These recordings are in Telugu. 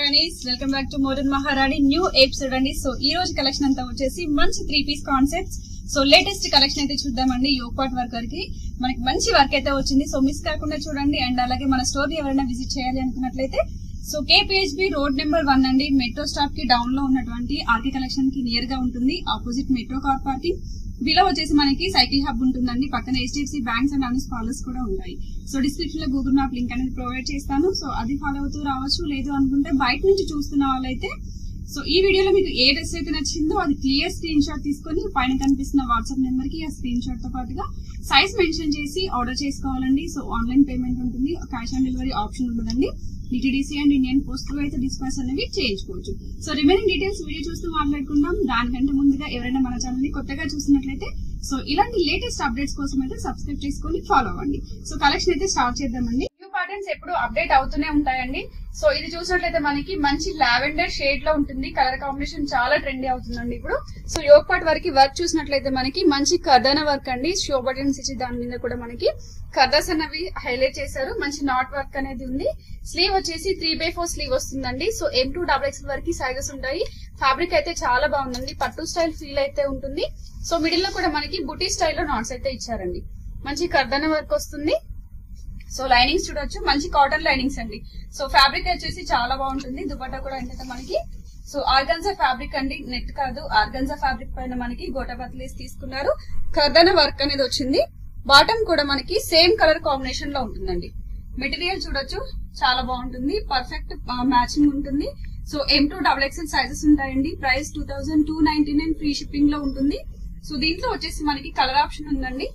మహారాణీస్ welcome back to modern Maharani new episode అండి సో ఈ రోజు కలెక్షన్ అంతా వచ్చేసి మంచి three piece concepts so latest collection అయితే చూద్దామండి యోపాట్ వర్కర్ కి మనకి మంచి వర్క్ అయితే వచ్చింది సో మిస్ కాకుండా చూడండి అండ్ అలాగే మన స్టోర్ ఎవరైనా విజిట్ చేయాలి అనుకున్నట్లయితే so KPHB road number one అండి మెట్రో స్టాప్ కి డౌన్ లో ఉన్నటువంటి ఆర్కే కలెక్షన్ కి నియర్ గా ఉంటుంది opposite metro car parking below వచ్చేసి మనకి సైకిల్ హబ్ ఉంటుందండి పక్కన హెచ్డిఎఫ్సి బ్యాంక్స్ అండ్ అన్ని పార్లర్స్ కూడా ఉంటాయి సో డిస్క్రిప్షన్ లో గూగుల్ మ్యాప్ లింక్ అనేది ప్రొవైడ్ చేస్తాను సో అది ఫాలో అవుతూ రావచ్చు లేదు అనుకుంటే బయట నుంచి చూస్తున్న వాళ్ళైతే సో ఈ వీడియోలో మీకు ఏ డ్రెస్ అయితే నచ్చిందో అది క్లియర్ స్క్రీన్ షాట్ తీసుకొని పైన కనిపిస్తున్న వాట్సాప్ నెంబర్ కి ఆ స్క్రీన్ షాట్ తో పాటుగా సైజ్ మెన్షన్ చేసి ఆర్డర్ చేసుకోవాలండి సో ఆన్లైన్ పేమెంట్ ఉంటుంది క్యాష్ ఆన్ డెలివరీ ఆప్షన్ ఉంటుందండి DTDC and Indian post through అయితే డిస్పాచ్ అనేవి చేయించుకోవచ్చు సో రిమైనింగ్ డీటెయిల్స్ వీడియో చూస్తూ మాట్లాడుకుందాం దానికంటే ముందుగా ఎవరైనా మన ఛానల్ ని కొత్తగా చూసినట్లయితే సో ఇలాంటి లేటెస్ట్ అప్డేట్స్ కోసం అయితే సబ్స్క్రైబ్ చేసుకొని ఫాలో అవ్వండి సో కలెక్షన్ అయితే స్టార్ట్ చేద్దామండి న్యూ ప్యాటర్న్స్ ఎప్పుడు అప్డేట్ అవుతూనే ఉంటాయండి సో ఇది చూసినట్లయితే మనకి మంచి లావెండర్ షేడ్ లో ఉంటుంది కలర్ కాంబినేషన్ చాలా ట్రెండీ అవుతుందండి ఇప్పుడు సో యోగ్ పార్ట్ వరకు వర్క్ చూసినట్లయితే మనకి మంచి కర్దన వర్క్ అండి షో బటన్స్ ఇచ్చి దాని మీద కూడా మనకి కర్దస్ అనేవి హైలైట్ చేశారు మంచి నాట్ వర్క్ అనేది ఉంది స్లీవ్ వచ్చేసి త్రీ బై ఫోర్ స్లీవ్ వస్తుందండి so M to double X వరకు సైజెస్ ఉంటాయి ఫ్యాబ్రిక్ అయితే చాలా బాగుందండి పట్టు స్టైల్ ఫీల్ అయితే ఉంటుంది సో మిడిల్ లో కూడా మనకి బుటీ స్టైల్లో నాట్స్ అయితే ఇచ్చారండి మంచి కర్దన వర్క్ వస్తుంది సో లైనింగ్స్ చూడొచ్చు మంచి కాటన్ లైనింగ్స్ అండి సో ఫ్యాబ్రిక్ వచ్చేసి చాలా బాగుంటుంది దుపట్టా కూడా ఏంటంటే మనకి సో ఆర్గన్జా ఫ్యాబ్రిక్ అండి నెట్ కాదు ఆర్గన్జా ఫ్యాబ్రిక్ పైన మనకి గోటాపత్లేసి తీసుకున్నారు కర్దన వర్క్ అనేది వచ్చింది బాటమ్ కూడా మనకి సేమ్ కలర్ కాంబినేషన్ లో ఉంటుందండి మెటీరియల్ చూడొచ్చు చాలా బాగుంటుంది పర్ఫెక్ట్ మ్యాచింగ్ ఉంటుంది so M to double XL sizes ఉంటాయండి price two thousand two ninety nine free shipping లో ఉంటుంది సో దీంట్లో వచ్చేసి మనకి కలర్ ఆప్షన్ ఉందండి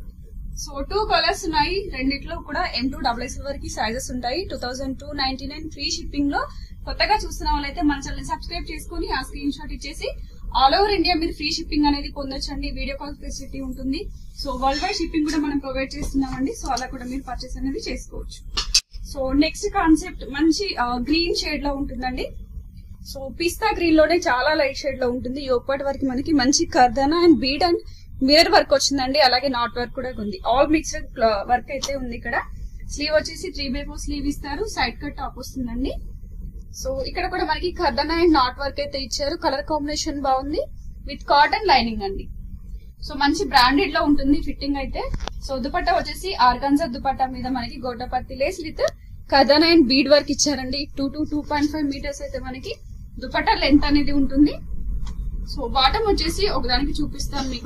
సో టూ కలర్స్ ఉన్నాయి రెండిట్లో కూడా ఎం టూ డబుల్ ఎక్స్ వరకు సైజెస్ ఉంటాయి two thousand two ninety nine free shipping లో కొత్తగా చూస్తున్న వాళ్ళైతే మన ఛానల్ సబ్స్క్రైబ్ చేసుకుని ఆ స్క్రీన్ షాట్ ఇచ్చేసి ఆల్ ఓవర్ ఇండియా మీరు ఫ్రీ షిప్పింగ్ అనేది పొందొచ్చండి వీడియో కాల్ ఫెసిలిటీ ఉంటుంది సో వరల్డ్ వైడ్ షిప్పింగ్ కూడా మనం ప్రొవైడ్ చేస్తున్నామండి సో అలా కూడా మీరు పర్చేస్ అనేది చేసుకోవచ్చు సో నెక్స్ట్ కాన్సెప్ట్ మంచి గ్రీన్ షేడ్ లో ఉంటుందండి సో పిస్తా గ్రీన్ లోనే చాలా లైట్ షేడ్ లో ఉంటుంది యోగపాటి వరకు మనకి మంచి కర్దన and bead and mirror work వచ్చిందండి అలాగే నాట్ వర్క్ కూడా ఉంది ఆల్ మిక్స్డ్ వర్క్ అయితే ఉంది ఇక్కడ స్లీవ్ వచ్చేసి త్రీ బై ఫోర్ స్లీవ్ ఇస్తారు సైడ్ కట్ టాప్ వస్తుందండి సో ఇక్కడ కూడా మనకి కర్దన అండ్ నాట్ వర్క్ అయితే ఇచ్చారు కలర్ కాంబినేషన్ బాగుంది విత్ కాటన్ లైనింగ్ అండి సో మంచి బ్రాండెడ్ లో ఉంటుంది ఫిట్టింగ్ అయితే సో దుపట్టా వచ్చేసి ఆర్గన్జా దుపట్టా మీద మనకి గోటపత్తి లేస్ విత్ కథన్ అండ్ బీడ్ వర్క్ ఇచ్చారండి two to two point five metres అయితే మనకి దుపట్టా లెంత్ అనేది ఉంటుంది సో బాటమ్ వచ్చేసి ఒకదానికి చూపిస్తాను మీకు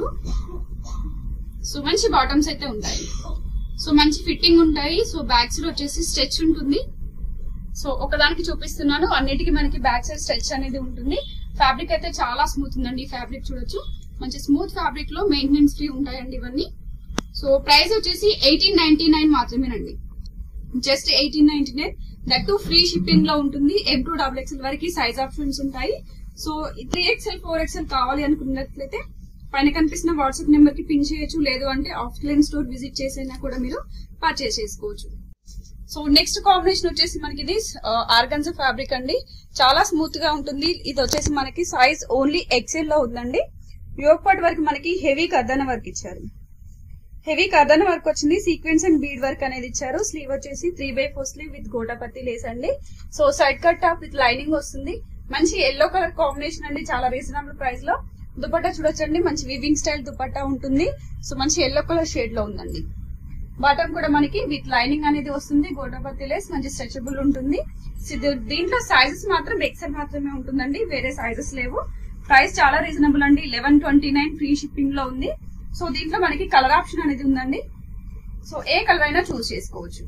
సో మంచి బాటమ్స్ అయితే ఉంటాయి సో మంచి ఫిట్టింగ్ ఉంటాయి సో బ్యాక్ సైడ్ వచ్చేసి స్ట్రెచ్ ఉంటుంది సో ఒకదానికి చూపిస్తున్నాను అన్నిటికీ మనకి బ్యాక్ సైడ్ స్ట్రెచ్ అనేది ఉంటుంది ఫ్యాబ్రిక్ అయితే చాలా స్మూత్ ఉందండి ఈ ఫ్యాబ్రిక్ చూడొచ్చు మంచి స్మూత్ ఫ్యాబ్రిక్ లో మెయింటెనెన్స్ ఫ్రీ ఉంటాయండి ఇవన్నీ సో ప్రైస్ వచ్చేసి ఎయిటీన్ నైన్టీ నైన్ మాత్రమేనండి just eighteen ninety nine that too free shipping లో ఉంటుంది ఎం టూ డబుల్ ఎక్స్ఎల్ వరకు సైజ్ ఆప్షన్స్ ఉంటాయి so three XL four XL కావాలి అనుకున్నట్లయితే పైన కనిపిస్తున్న వాట్సాప్ నెంబర్ కి పిన్ చేయొచ్చు లేదు అంటే ఆఫ్లైన్ స్టోర్ విజిట్ చేసైనా కూడా మీరు పర్చేస్ చేసుకోవచ్చు సో నెక్స్ట్ కాంబినేషన్ వచ్చేసి మనకి ఇది ఆర్గన్జా ఫ్యాబ్రిక్ అండి చాలా స్మూత్ గా ఉంటుంది ఇది వచ్చేసి మనకి సైజ్ ఓన్లీ ఎక్సెల్ లో ఉందండి యోగపాటి వరకు మనకి హెవీ కర్దన వర్క్ ఇచ్చారు హెవీ కర్దన వర్క్ వచ్చింది సీక్వెన్స్ అండ్ బీడ్ వర్క్ అనేది ఇచ్చారు స్లీవ్ వచ్చేసి three by four sleeve with gota patti lace అండి so side cut top with lining వస్తుంది మంచి ఎల్లో కలర్ కాంబినేషన్ అండి చాలా రీజనబుల్ ప్రైస్ లో దుపట్టా చూడొచ్చండి మంచి వివింగ్ స్టైల్ దుపట్టా ఉంటుంది సో మంచి ఎల్లో కలర్ షేడ్ లో ఉందండి బాటమ్ కూడా మనకి విత్ లైనింగ్ అనేది వస్తుంది గోటాపత్తి లేస్ మంచి స్ట్రెచబుల్ ఉంటుంది దీంట్లో సైజెస్ మాత్రం ఎక్సెల్ మాత్రమే ఉంటుందండి వేరే సైజెస్ లేవు ప్రైస్ చాలా రీజనబుల్ అండి eleven twenty nine free shipping లో ఉంది సో దీంట్లో మనకి కలర్ ఆప్షన్ అనేది ఉందండి సో ఏ కలర్ అయినా చూస్ చేసుకోవచ్చు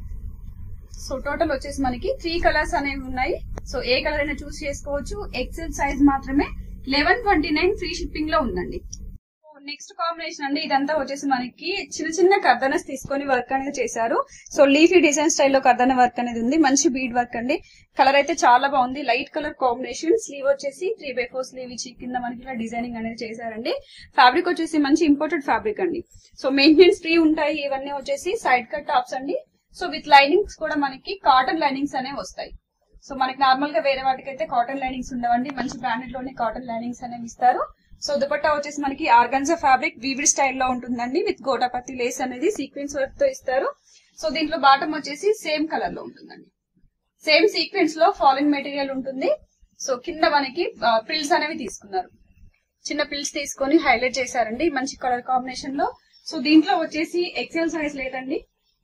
సో టోటల్ వచ్చేసి మనకి త్రీ కలర్స్ అనేవి ఉన్నాయి సో ఏ కలర్ అయినా చూస్ చేసుకోవచ్చు ఎక్సెల్ సైజ్ మాత్రమే eleven twenty nine free shipping లో ఉందండి నెక్స్ట్ కాంబినేషన్ అండి ఇదంతా వచ్చేసి మనకి చిన్న చిన్న కర్దనస్ తీసుకొని వర్క్ అనేది చేశారు సో లీఫీ డిజైన్ స్టైల్లో కర్దన వర్క్ అనేది ఉంది మంచి బీడ్ వర్క్ అండి కలర్ అయితే చాలా బాగుంది లైట్ కలర్ కాంబినేషన్ స్లీవ్ వచ్చేసి త్రీ బై ఫోర్ స్లీవ్ ఇచ్చి కింద మనకి ఇలా డిజైనింగ్ అనేది చేశారండి ఫ్యాబ్రిక్ వచ్చేసి మంచి ఇంపోర్టెడ్ ఫ్యాబ్రిక్ అండి సో మెయింటెనెన్స్ ఫ్రీ ఉంటాయి ఇవన్నీ వచ్చేసి సైడ్ కట్ టాప్స్ అండి సో విత్ లైనింగ్స్ కూడా మనకి కాటన్ లైనింగ్స్ అనేవి వస్తాయి సో మనకి నార్మల్ గా వేరే వాటికైతే కాటన్ లైనింగ్స్ ఉండవండి మంచి బ్రాండెడ్ లోనే కాటన్ లైనింగ్స్ అనేవి ఇస్తారు సో దుపట్టా వచ్చేసి మనకి ఆర్గన్జా ఫ్యాబ్రిక్ వీవిడ్ స్టైల్లో ఉంటుందండి విత్ గోటాపత్తి లేస్ అనేది సీక్వెన్స్ వర్క్ తో ఇస్తారు సో దీంట్లో బాటమ్ వచ్చేసి సేమ్ కలర్ లో ఉంటుందండి సేమ్ సీక్వెన్స్ లో ఫాలింగ్ మెటీరియల్ ఉంటుంది సో కింద మనకి ప్రిల్స్ అనేవి తీసుకున్నారు చిన్న పిల్స్ తీసుకొని హైలైట్ చేశారండి మంచి కలర్ కాంబినేషన్ లో సో దీంట్లో వచ్చేసి ఎక్సెల్ సైజ్ లేదండి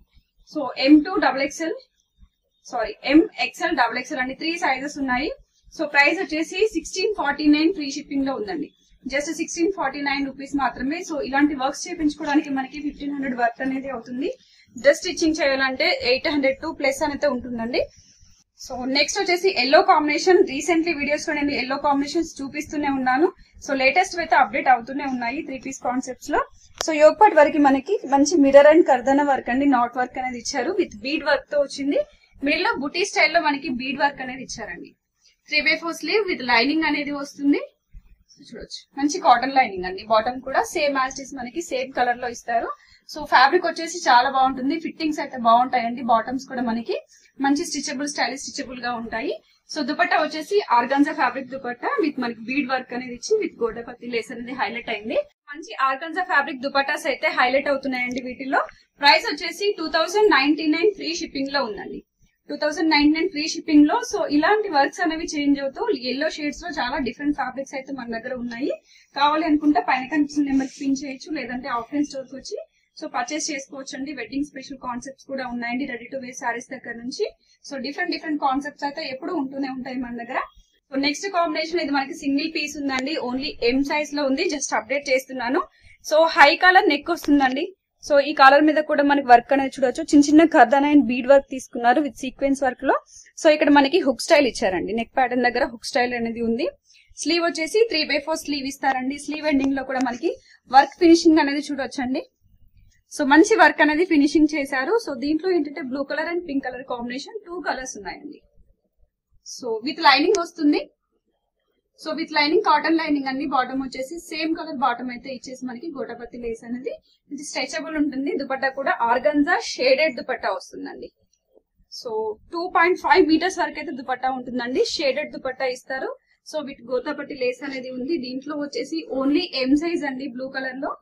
so M to double XL sorry M XL double XL అండి త్రీ సైజెస్ ఉన్నాయి సో ప్రైస్ వచ్చేసి sixteen forty nine free shipping లో ఉందండి just sixteen forty nine rupees మాత్రమే సో ఇలాంటి వర్క్స్ చేయించుకోవడానికి మనకి ఫిఫ్టీన్ హండ్రెడ్ వర్క్ అనేది అవుతుంది డ్రెస్ స్టిచ్చింగ్ చేయాలంటే ఎయిట్ హండ్రెడ్ టూ ప్లస్ అనేది ఉంటుందండి సో నెక్స్ట్ వచ్చేసి ఎల్లో కాంబినేషన్ రీసెంట్లీ వీడియోస్ లో నేను ఎల్లో కాంబినేషన్స్ చూపిస్తూనే ఉన్నాను సో లేటెస్ట్ అయితే అప్డేట్ అవుతూనే ఉన్నాయి త్రీ పీస్ కాన్సెప్ట్స్ లో సో యోగపాటి వరకు మనకి మంచి మిర్రర్ అండ్ కర్దన వర్క్ అండి నాట్ వర్క్ అనేది ఇచ్చారు విత్ బీడ్ వర్క్ తో వచ్చింది మిడిల్ లో బుటీ స్టైల్లో మనకి బీడ్ వర్క్ అనేది ఇచ్చారండి three by four sleeve with lining అనేది వస్తుంది సో చూడొచ్చు మంచి కాటన్ లైనింగ్ అండి బాటమ్ కూడా సేమ్ యాజ్ ఇస్ మనకి సేమ్ కలర్ లో ఇస్తారు సో ఫ్యాబ్రిక్ వచ్చేసి చాలా బాగుంటుంది ఫిట్టింగ్స్ అయితే బాగుంటాయండి బాటమ్స్ కూడా మనకి మంచి స్టిచబుల్ స్టైలిష్ స్టిచబుల్ గా ఉంటాయి సో దుపట్టా వచ్చేసి ఆర్గన్జా ఫ్యాబ్రిక్ దుపట్టా విత్ మనకి బీడ్ వర్క్ అనేది ఇచ్చి విత్ గోడపత్తి లేస్ అనేది హైలైట్ అయింది మంచి ఆర్గన్జా ఫ్యాబ్రిక్ దుపట్టాస్ అయితే హైలైట్ అవుతున్నాయండి వీటిలో ప్రైస్ వచ్చేసి two thousand ninety nine free shipping లో ఉందండి two thousand ninety nine free shipping లో సో ఇలాంటి వర్క్స్ అనేవి చేంజ్ అవుతూ ఎల్లో షేడ్స్ లో చాలా డిఫరెంట్ ఫ్యాబ్రిక్స్ అయితే మన దగ్గర ఉన్నాయి కావాలి అనుకుంటే పైన కనిపిస్తున్న నెంబర్ పిన్ చేయొచ్చు లేదంటే ఆఫ్లైన్ స్టోర్ కి వచ్చి సో పర్చేస్ చేసుకోవచ్చు అండి వెడ్డింగ్ స్పెషల్ కాన్సెప్ట్స్ కూడా ఉన్నాయండి రెడీ టు వేర్ సారీస్ దగ్గర నుంచి సో డిఫరెంట్ డిఫరెంట్ కాన్సెప్ట్స్ అయితే ఎప్పుడు ఉంటూనే ఉంటాయి మన దగ్గర సో నెక్స్ట్ కాంబినేషన్ ఇది మనకి సింగిల్ పీస్ ఉందండి ఓన్లీ ఎం సైజ్ లో ఉంది జస్ట్ అప్డేట్ చేస్తున్నాను సో హై కాలర్ నెక్ వస్తుందండి సో ఈ కాలర్ మీద కూడా మనకి వర్క్ అనేది చూడొచ్చు చిన్న చిన్న కర్దన్ అండ్ బీడ్ వర్క్ తీసుకున్నారు విత్ సీక్వెన్స్ వర్క్ లో సో ఇక్కడ మనకి హుక్ స్టైల్ ఇచ్చారండి నెక్ ప్యాటర్న్ దగ్గర హుక్ స్టైల్ అనేది ఉంది స్లీవ్ వచ్చేసి త్రీ బై ఫోర్ స్లీవ్ ఇస్తారండి స్లీవ్ ఎండింగ్ లో కూడా మనకి వర్క్ ఫినిషింగ్ అనేది చూడొచ్చండి సో మంచి వర్క్ అనేది ఫినిషింగ్ చేశారు సో దీంట్లో ఏంటంటే blue colour and pink colour combination two colours ఉన్నాయండి సో విత్ లైనింగ్ వస్తుంది so with lining cotton lining అన్ని బాటమ్ వచ్చేసి సేమ్ కలర్ బాటమ్ అయితే ఇచ్చేసి మనకి గోటపత్తి లేస్ అనేది ఇది స్ట్రెచబుల్ ఉంటుంది దుపట్టా కూడా ఆర్గన్జా షేడెడ్ దుపట్టా వస్తుందండి so two point five metres వరకు అయితే దుపట్టా ఉంటుందండి షేడెడ్ దుపట్టా ఇస్తారు సో విత్ గోతాపట్టి లేస్ అనేది ఉంది దీంట్లో వచ్చేసి ఓన్లీ ఎం సైజ్ అండి బ్లూ కలర్ లో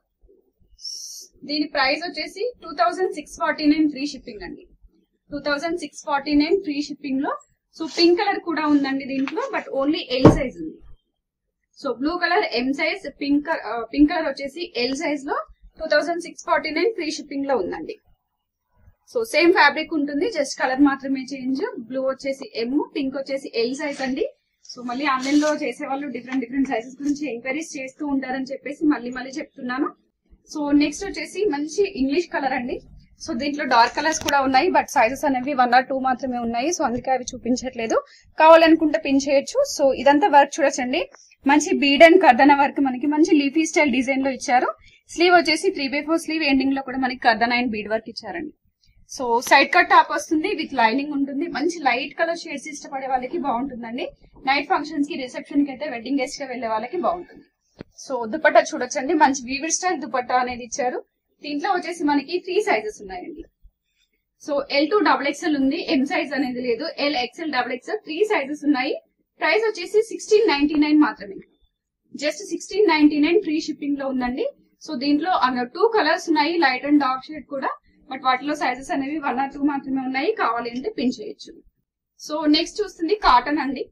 దీని ప్రైస్ వచ్చేసి two thousand six forty nine free shipping అండి two thousand six forty nine free shipping లో సో పింక్ కలర్ కూడా ఉందండి దీంట్లో బట్ ఓన్లీ ఎల్ సైజ్ ఉంది so blue colour M size pink pink colour వచ్చేసి ఎల్ సైజ్ లో two thousand six forty nine free shipping లో ఉందండి సో సేమ్ ఫ్యాబ్రిక్ ఉంటుంది జస్ట్ కలర్ మాత్రమే చేంజ్ బ్లూ వచ్చేసి ఎమ్ పింక్ వచ్చేసి ఎల్ సైజ్ అండి సో మళ్ళీ ఆన్లైన్ లో చేసే వాళ్ళు డిఫరెంట్ డిఫరెంట్ సైజెస్ గురించి ఎంక్వైరీస్ చేస్తూ ఉంటారని చెప్పేసి మళ్ళీ మళ్ళీ చెప్తున్నాను సో నెక్స్ట్ వచ్చేసి మంచి ఇంగ్లీష్ కలర్ అండి సో దీంట్లో డార్క్ కలర్స్ కూడా ఉన్నాయి బట్ సైజెస్ అనేవి వన్ ఆర్ టూ మాత్రమే ఉన్నాయి సో అందుకే అవి చూపించట్లేదు కావాలనుకుంటే పిన్ చేయొచ్చు సో ఇదంతా వర్క్ చూడొచ్చండి మంచి బీడ్ అండ్ కర్దన వర్క్ మనకి మంచి లీఫీ స్టైల్ డిజైన్ లో ఇచ్చారు స్లీవ్ వచ్చేసి three by four sleeve ending లో కూడా మనకి కర్దన అండ్ బీడ్ వర్క్ ఇచ్చారండి సో సైడ్ కట్ టాప్ వస్తుంది విత్ లైనింగ్ ఉంటుంది మంచి లైట్ కలర్ షేడ్స్ ఇష్టపడే వాళ్ళకి బాగుంటుందండి నైట్ ఫంక్షన్స్ కి రిసెప్షన్ కి అయితే వెడ్డింగ్ గెస్ట్ గా వెళ్లే వాళ్ళకి బాగుంటుంది సో దుపట్టా చూడొచ్చండి మంచి వీవిడ్ స్టైల్ దుపట్టా అనేది ఇచ్చారు దీంట్లో వచ్చేసి మనకి త్రీ సైజెస్ ఉన్నాయండి so L to double XL ఉంది ఎం సైజ్ అనేది లేదు L XL double XL three sizes ఉన్నాయి ప్రైస్ వచ్చేసి సిక్స్టీన్ నైన్టీ నైన్ మాత్రమే just sixteen ninety nine free shipping లో ఉందండి సో దీంట్లో టూ కలర్స్ ఉన్నాయి లైట్ అండ్ డార్క్ షేడ్ కూడా బట్ వాటిలో సైజెస్ అనేవి వన్ ఆర్ టూ మాత్రమే ఉన్నాయి కావాలి అంటే పిన్ చేయొచ్చు సో నెక్స్ట్ చూస్తుంది కాటన్ అండి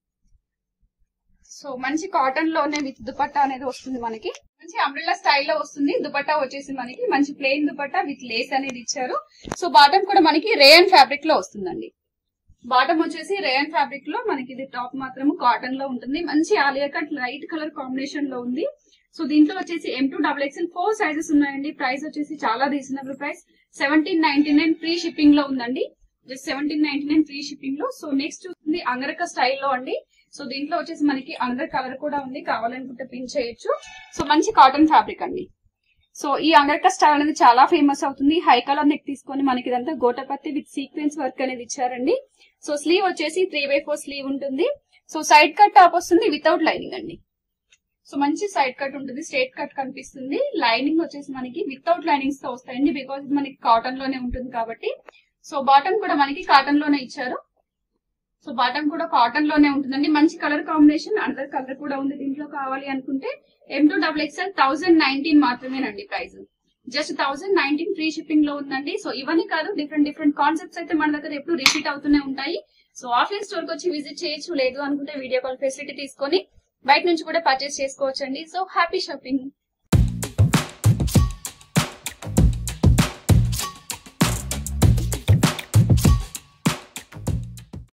సో మంచి కాటన్ లోనే విత్ దుపట్టా అనేది వస్తుంది మనకి మంచి అంబ్రెల్లా స్టైల్లో వస్తుంది దుపట్టా వచ్చేసి మనకి మంచి ప్లెయిన్ దుపట్టా విత్ లేస్ అనేది ఇచ్చారు సో బాటమ్ కూడా మనకి రేయన్ ఫ్యాబ్రిక్ లో వస్తుందండి బాటమ్ వచ్చేసి రేయన్ ఫ్యాబ్రిక్ లో మనకి ఇది టాప్ మాత్రం కాటన్ లో ఉంటుంది మంచి Alia cut light colour combination లో ఉంది సో దీంట్లో వచ్చేసి M to double XL four sizes ఉన్నాయండి ప్రైస్ వచ్చేసి చాలా reasonable price seventeen ninety nine free shipping లో ఉందండి just seventeen ninety nine free shipping లో సో నెక్స్ట్ చూస్తుంది అంగరక స్టైల్లో అండి సో దీంట్లో వచ్చేసి మనకి అనదర్ కలర్ కూడా ఉంది కావాలనుకుంటే పిన్ చేయొచ్చు సో మంచి కాటన్ ఫ్యాబ్రిక్ అండి సో ఈ అంగరక స్టైల్ అనేది చాలా ఫేమస్ అవుతుంది హై కలర్ నెక్ తీసుకొని మనకి ఇదంతా గోటపత్తి విత్ సీక్వెన్స్ వర్క్ అనేది ఇచ్చారండి సో స్లీవ్ వచ్చేసి త్రీ బై ఫోర్ స్లీవ్ ఉంటుంది సో సైడ్ కట్ టాప్ వస్తుంది వితౌట్ లైనింగ్ అండి సో మంచి సైడ్ కట్ ఉంటుంది స్ట్రేట్ కట్ కనిపిస్తుంది లైనింగ్ వచ్చేసి మనకి వితౌట్ లైనింగ్స్ తో వస్తాయండి బికాస్ ఇది మనకి కాటన్ లోనే ఉంటుంది కాబట్టి సో బాటమ్ కూడా మనకి కాటన్ లోనే ఇచ్చారు సో బాటమ్ కూడా కాటన్ లోనే ఉంటుందండి మంచి కలర్ కాంబినేషన్ అనదర్ కలర్ కూడా ఉంది దీంట్లో కావాలి అనుకుంటే M to double XL thousand nineteen మాత్రమేనండి price just thousand nineteen free shipping లో ఉందండి సో ఇవన్నీ కాదు డిఫరెంట్ డిఫరెంట్ కాన్సెప్ట్స్ అయితే మన దగ్గర ఎప్పుడు రిపీట్ అవుతూనే ఉంటాయి సో ఆఫ్లైన్ స్టోర్ కి వచ్చి విజిట్ చేయొచ్చు లేదు అనుకుంటే వీడియో కాల్ ఫెసిలిటీ తీసుకొని బయట నుంచి కూడా పర్చేస్ చేసుకోవచ్చండి సో హ్యాపీ షాపింగ్